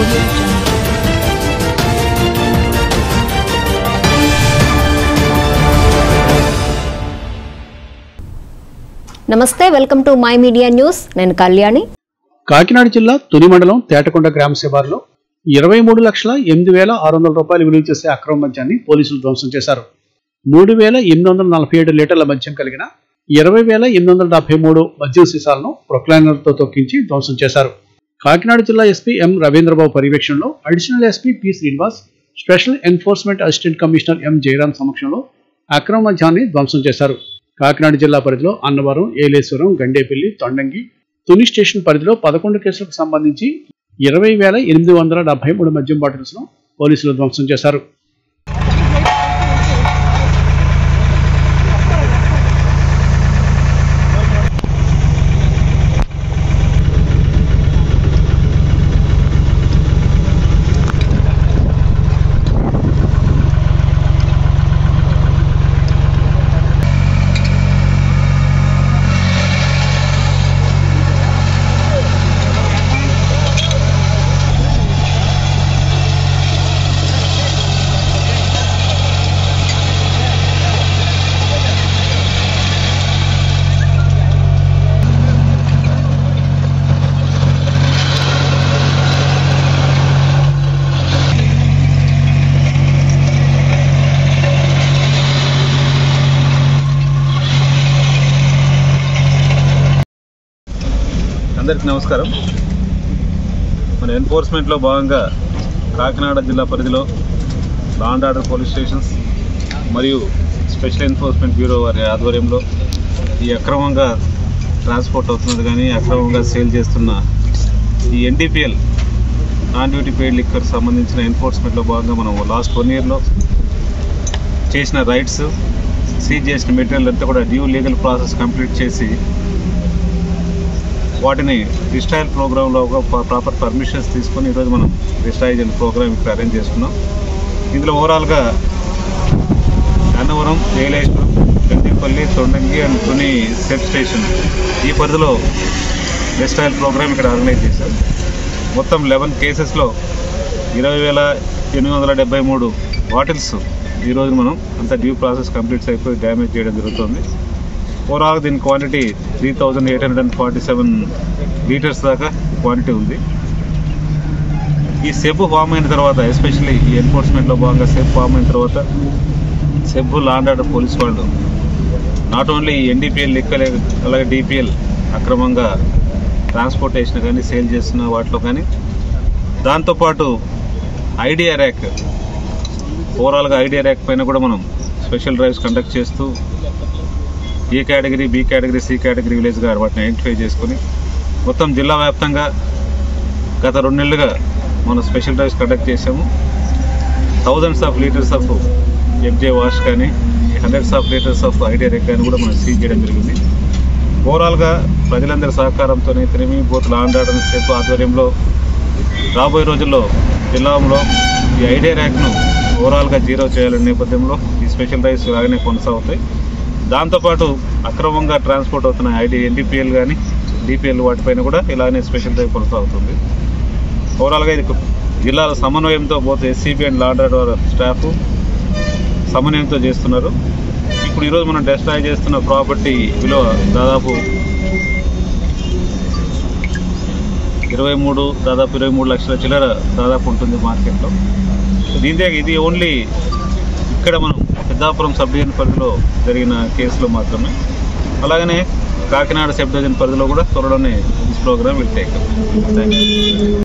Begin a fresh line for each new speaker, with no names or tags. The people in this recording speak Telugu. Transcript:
audio jungle. నమస్తే welcome to my media news నేను కళ్యాణి
కాకినాడ జిల్లా తుని మండలం తేటకొండ గ్రామ శివారులో ఇరవై మూడు లక్షల ఎనిమిది వేల ఆరు వందల రూపాయలు విలువ చేసే అక్రమ మద్యాన్ని పోలీసులు ధ్వంసం చేశారు మూడు వేల ఎనిమిది వందల నలభై ఏడు లీటర్ల మద్యం కలిగిన ఇరవై వేల ఎనిమిది వందల డెబ్బై మూడు మద్యం సీసాలను ప్రొక్లైనర్తో తొక్కించి ధ్వంసం చేశారు కాకినాడ జిల్లా ఎస్పీ ఎం రవీంద్రబాబు పర్యవేక్షణలో additional SP P Srinivas special enforcement assistant commissioner M Jayaram సమక్షంలో అక్రమ మద్యాన్ని ధ్వంసం చేశారు కాకినాడ జిల్లా పరిధిలో అన్నవరం ఏలేశ్వరం గండేపల్లి తొండంగి తుని స్టేషన్ పరిధిలో పదకొండు కేసులకు సంబంధించి ఇరవై వేల ఎనిమిది వందల డెబ్బై మూడు మద్యం బాటిల్స్ ను పోలీసులు ధ్వంసం చేశారు
అందరికీ నమస్కారం మన ఎన్ఫోర్స్మెంట్లో భాగంగా కాకినాడ జిల్లా పరిధిలో law and order police stations మరియు స్పెషల్ ఎన్ఫోర్స్మెంట్ బ్యూరో వారి ఆధ్వర్యంలో ఈ అక్రమంగా ట్రాన్స్పోర్ట్ అవుతున్నది కానీ అక్రమంగా సేల్ చేస్తున్న ఈ NDPL non duty paid liquor సంబంధించిన ఎన్ఫోర్స్మెంట్లో భాగంగా మనం లాస్ట్ వన్ ఇయర్లో చేసిన రైట్స్ సీజ్ చేసిన మెటీరియల్ అంతా కూడా డ్యూ లీగల్ ప్రాసెస్ కంప్లీట్ చేసి వాటిని డిస్ట్రాయల్ ప్రోగ్రాంలో ప్రాపర్ పర్మిషన్స్ తీసుకొని ఈరోజు మనం డిస్ట్రాయల్ ప్రోగ్రామ్ ఇక్కడ అరేంజ్ చేసుకున్నాం ఇందులో ఓవరాల్గా Annavaram Jayaleswaram Gantipalli Thondangi and Tuni set station ఈ పరిధిలో డిస్ట్రాయల్ ప్రోగ్రామ్ ఇక్కడ ఆర్గనైజ్ చేశాం మొత్తం లెవెన్ కేసెస్లో ఇరవై వేల ఎనిమిది వందల డెబ్బై మూడు బాటిల్స్ ఈరోజు మనం అంత డ్యూ ప్రాసెస్ కంప్లీట్స్ అయిపోయి డ్యామేజ్ చేయడం జరుగుతుంది ఓవరాల్ దీని quantity three thousand eight hundred and forty seven litres దాకా క్వాంటిటీ ఉంది ఈ సెబ్ ఫామ్ అయిన తర్వాత ఎస్పెషల్లీ ఈ ఎన్ఫోర్స్మెంట్లో భాగంగా సెబ్ ఫామ్ అయిన తర్వాత సెబ్ లాండ్ ఆర్డర్ పోలీస్ వాళ్ళు నాట్ ఓన్లీ ఎన్డీపీఎల్ లెక్కలే అలాగే డిపిఎల్ అక్రమంగా ట్రాన్స్పోర్టేషన్ కానీ సేల్ చేస్తున్న వాటిలో కానీ దాంతోపాటు ఐడియా ర్యాక్ ఓవరాల్గా ఐడియా ర్యాక్ పైన కూడా మనం స్పెషల్ డ్రైవ్స్ కండక్ట్ చేస్తూ A category B category C category విలేజ్గా వాటిని ఐడెంటిఫై చేసుకుని మొత్తం జిల్లా వ్యాప్తంగా గత రెండు నెలలుగా మనం స్పెషల్ డ్రైవ్స్ కండక్ట్ చేసాము thousands of litres of FJ wash కానీ hundreds of litres of ID arrack కానీ కూడా మనం సీజ్ చేయడం జరిగింది ఓవరాల్గా ప్రజలందరి సహకారంతోనే త్రిమి బోత్ లాండ్ ఆర్డర్ స్టెప్ ఆధ్వర్యంలో రాబోయే రోజుల్లో జిల్లాలో ఈ ఐడియా ర్యాక్ను ఓవరాల్గా జీరో చేయాలనే నేపథ్యంలో ఈ స్పెషల్ డ్రైవ్స్ లాగానే కొనసాగుతాయి దాంతోపాటు అక్రమంగా ట్రాన్స్పోర్ట్ అవుతున్న ఐడి ఎన్డీపీఎల్ కానీ డిపిఎల్ వాటిపైన కూడా ఇలానే స్పెషల్ డ్రైవ్ కొనసాగుతుంది ఓవరాల్గా ఇది జిల్లాల సమన్వయంతో పోతే SCB and law and order staff సమన్వయంతో చేస్తున్నారు ఇప్పుడు ఈరోజు మనం డెస్ట్రాయ్ చేస్తున్న ప్రాపర్టీ విలువ దాదాపు ఇరవై మూడు దాదాపు ఇరవై మూడు లక్షల చిల్లర దాదాపు ఉంటుంది మార్కెట్లో దీంతో ఇది ఓన్లీ ఇక్కడ మనం పెద్దాపురం సబ్ డివిజన్ పరిధిలో జరిగిన కేసులో మాత్రమే అలాగనే కాకినాడ సబ్ డివిజన్ పరిధిలో కూడా త్వరలోనే this programme will take thank you